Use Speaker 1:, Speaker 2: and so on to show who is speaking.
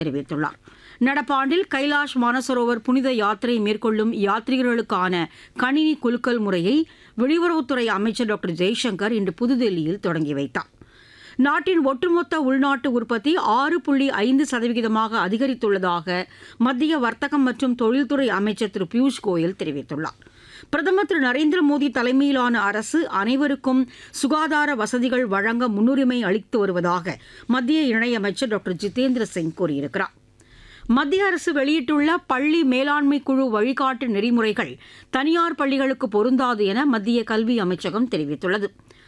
Speaker 1: தெரிவித்துள்ளார் நடப்பாண்டில் கைலாஷ் மானசரோவர் புனித யாத்திரை மேற்கொள்ளும் யாத்ரீகர்களுக்கான கணினி குலுக்கல் முறையை வெளியுறவுத்துறை அமைச்சர் டாக்டர் ஜெய்சங்கர் இன்று புதுதில்லியில் தொடங்கி வைத்தார் நாட்டின் ஒட்டுமொத்த உள்நாட்டு உற்பத்தி ஆறு புள்ளி ஐந்து சதவிகிதமாக அதிகரித்துள்ளதாக மத்திய வர்த்தகம் மற்றும் தொழில்துறை அமைச்சர் திரு பியூஷ் கோயல் தெரிவித்துள்ளார் பிரதமர் திரு நரேந்திர மோடி தலைமையிலான அரசு அனைவருக்கும் சுகாதார வசதிகள் வழங்க முன்னுரிமை அளித்து வருவதாக மத்திய இணையமைச்சர் டாக்டர் ஜிதேந்திர சிங் கூறியிருக்கிறார் மத்திய அரசு வெளியிட்டுள்ள பள்ளி மேலாண்மை குழு வழிகாட்டு நெறிமுறைகள் தனியார் பள்ளிகளுக்கு பொருந்தாது என மத்திய கல்வி அமைச்சகம் தெரிவித்துள்ளது